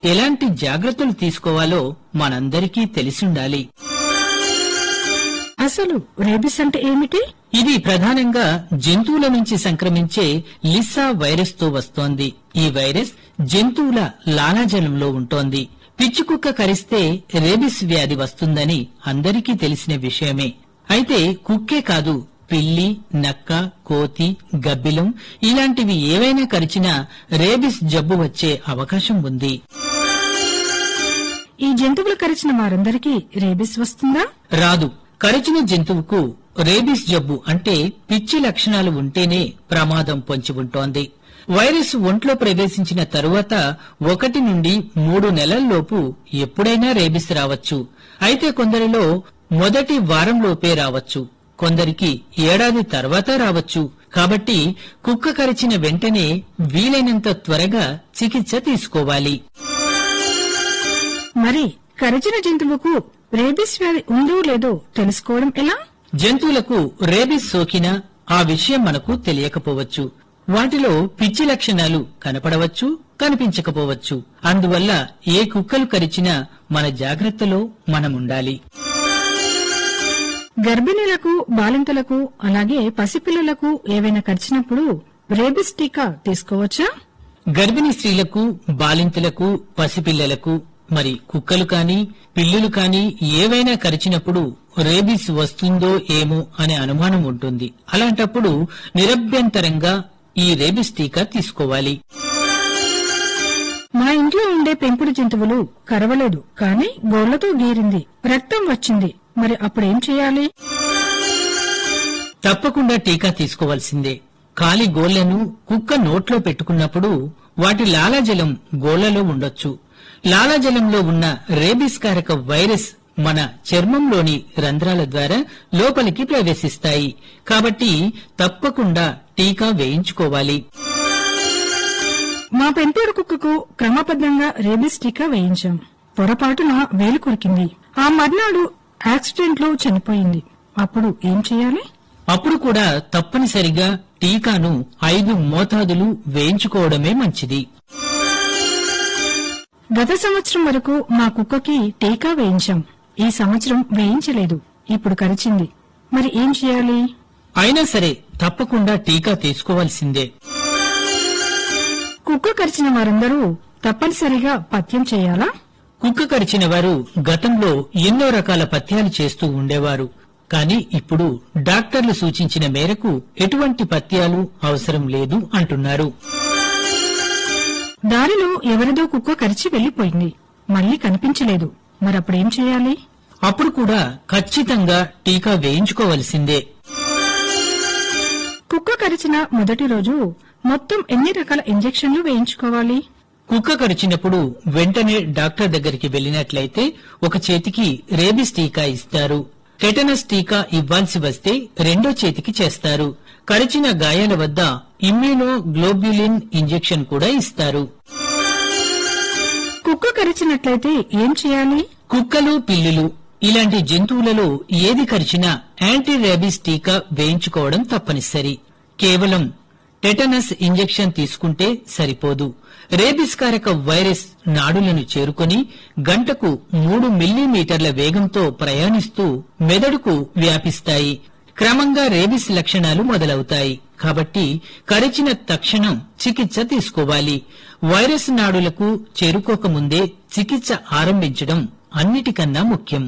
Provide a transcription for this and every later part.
ఎలాంటి జాగ్రత్తలు తీసుకోవాలో మనందరికీ తెలిసుండాలి అసలు రేబిస్ అంటే ఏమిటి ఇది ప్రధానంగా జంతువుల నుంచి సంక్రమించే లిస్సా వైరస్ తో వస్తోంది ఈ వైరస్ జంతువుల లాలాజలంలో ఉంటోంది పిచ్చి కుక్క కరిస్తే రేబిస్ వ్యాధి వస్తుందని అందరికీ తెలిసిన విషయమే అయితే కుక్కే కాదు పిల్లి నక్క కోతి గబ్బిలం ఇలాంటివి ఏవైనా కరిచినా రేబిస్ జబ్బు వచ్చే అవకాశం ఉంది ఈ జంతువులు కరిచిన వారందరికీ రేబిస్ వస్తుందా రాదు కరిచిన జంతువుకు రేబిస్ జబ్బు అంటే పిచ్చి లక్షణాలు ఉంటేనే ప్రమాదం పొంచి ఉంటోంది వైరస్ ఒంట్లో ప్రవేశించిన తరువాత ఒకటి నుండి మూడు నెలల్లోపు ఎప్పుడైనా రేబిస్ రావచ్చు అయితే కొందరిలో మొదటి వారంలోపే రావచ్చు కొందరికి ఏడాది తర్వాత రావచ్చు కాబట్టి కుక్క కరిచిన వెంటనే వీలైనంత త్వరగా చికిత్స తీసుకోవాలి మరి కరిచిన జంతువుకు రేబిస్ వ్యాధి ఉందో లేదో తెలుసుకోవడం ఎలా జంతువులకు రేబిస్ సోకినా ఆ విషయం మనకు తెలియకపోవచ్చు వాటిలో పిచ్చి లక్షణాలు కనపడవచ్చు కనిపించకపోవచ్చు అందువల్ల ఏ కుక్కలు కరిచినా మన జాగ్రత్తలో మనముండాలి గర్భిణీలకు బాలింతలకు అలాగే పసిపిల్లలకు ఏవైనా కరిచినప్పుడు రేబిస్ టీకా తీసుకోవచ్చా గర్భిణీ స్త్రీలకు బాలింతలకు పసిపిల్లలకు మరి కుక్కలు కాని పిల్లులు కాని ఏవైనా కరిచినప్పుడు రేబిస్ వస్తుందో ఏమో అనే అనుమానం ఉంటుంది అలాంటప్పుడు నిరభ్యంతరంగా ఈ రేబిస్ టీకా తీసుకోవాలి మా ఇంట్లో ఉండే పెంపుడు జంతువులు కరవలేదు కానీ గోళ్లతో గీరింది రక్తం వచ్చింది మరి అప్పుడేం చేయాలి తప్పకుండా టీకా తీసుకోవాల్సిందే కాలి గోళ్లను కుక్క నోట్లో పెట్టుకున్నప్పుడు వాటి లాలాజలం గోళ్లలో ఉండొచ్చు లాలాజలంలో ఉన్న రేబిస్ కారక వైరస్ మన చర్మంలోని రంధ్రాల ద్వారా లోపలికి ప్రవేశిస్తాయి కాబట్టి తప్పకుండా టీకా వేయించుకోవాలి మా పెంపుడు కుక్కకు క్రమబద్ధంగా రేబిస్ టీకా వేయించాం పొరపాటున వేలు కొరికింది ఆ మర్నాడు యాక్సిడెంట్ లో చనిపోయింది అప్పుడు ఏం చేయాలి అప్పుడు కూడా తప్పనిసరిగా టీకాను ఐదు మోతాదులు వేయించుకోవడమే మంచిది గత సంవత్సరం వరకు మా కుక్కకి టీకా వేయించాం ఈ సంవత్సరం వేయించలేదు ఇప్పుడు కరిచింది మరి ఏం చేయాలి అయినా సరే తప్పకుండా టీకా తీసుకోవాల్సిందే కుక్క కరిచిన వారందరూ తప్పనిసరిగా పథ్యం చేయాలా కుక్క కరిచిన వారు గతంలో ఎన్నో రకాల పథ్యాలు చేస్తూ ఉండేవారు కానీ ఇప్పుడు డాక్టర్లు సూచించిన మేరకు ఎటువంటి పథ్యాలు అవసరం లేదు అంటున్నారు దారిలో ఎవరిదో కుక్క కరిచి వెళ్లిపోయింది మళ్లీ కనిపించలేదు మరప్పుడేం చేయాలి అప్పుడు కూడా ఖచ్చితంగా టీకా వేయించుకోవలసిందే కుక్క కరిచిన మొదటి రోజు మొత్తం ఎన్ని రకాల ఇంజెక్షన్లు వేయించుకోవాలి కుక్క కరిచినప్పుడు వెంటనే డాక్టర్ దగ్గరికి వెళ్లినట్లయితే ఒక చేతికి రేబిస్ టీకా ఇస్తారు టెటనస్ టీకా ఇవ్వాల్సి వస్తే రెండో చేతికి చేస్తారు కరిచిన గాయాల వద్ద ఇమ్యూనో గ్లోబ్యులిన్ ఇంజెక్షన్ కూడా ఇస్తారు కుక్క కరిచినట్లయితే ఏం చేయాలి కుక్కలు పిల్లులు ఇలాంటి జంతువులలో ఏది కరిచినా యాంటీ రేబీస్ టీకా వేయించుకోవడం తప్పనిసరి కేవలం టెటనస్ ఇంజెక్షన్ తీసుకుంటే సరిపోదు రేబిస్ కారక వైరస్ నాడులను చేరుకొని గంటకు మూడు మిల్లీమీటర్ల వేగంతో ప్రయాణిస్తూ మెదడుకు వ్యాపిస్తాయి క్రమంగా రేబిస్ లక్షణాలు మొదలవుతాయి కాబట్టి కరిచిన తక్షణం చికిత్స తీసుకోవాలి వైరస్ నాడులకు చేరుకోకముందే చికిత్స ఆరంభించడం అన్నిటికన్నా ముఖ్యం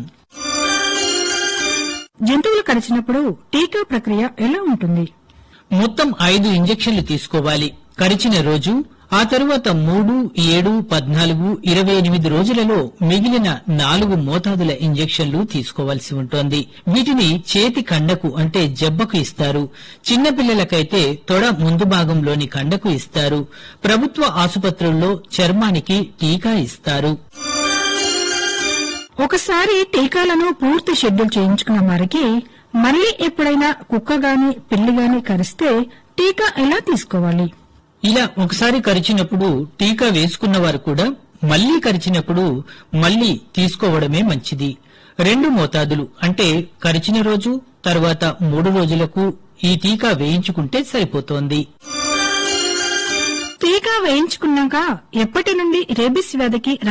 జంతువులు కరిచినప్పుడు టీకా ప్రక్రియ ఎలా ఉంటుంది మొత్తం ఐదు ఇంజెక్షన్లు తీసుకోవాలి కరిచిన రోజు ఆ తరువాత మూడు ఏడు పద్నాలుగు ఇరవై ఎనిమిది రోజులలో మిగిలిన నాలుగు మోతాదుల ఇంజెక్షన్లు తీసుకోవాల్సి ఉంటుంది వీటిని చేతి కండకు అంటే జబ్బకు ఇస్తారు చిన్నపిల్లలకైతే తొడ ముందు భాగంలోని కండకు ఇస్తారు ప్రభుత్వ ఆసుపత్రుల్లో చర్మానికి టీకా ఇస్తారు ఒకసారి టీకాలను పూర్తి షెడ్యూల్ చేయించుకున్న వారికి మళ్లీ ఎప్పుడైనా కుక్క గాని పిల్లి గాని కరిస్తే టీకా ఎలా తీసుకోవాలి ఇలా ఒకసారి కరిచినప్పుడు టీకా వేసుకున్న వారు కూడా మళ్లీ కరిచినప్పుడు మళ్లీ తీసుకోవడమే మంచిది రెండు మోతాదులు అంటే కరిచిన రోజు తర్వాత మూడు రోజులకు ఈ టీకా వేయించుకుంటే సరిపోతోంది టీకా వేయించుకున్నాక ఎప్పటి నుండి రేబిస్ వ్యాధికి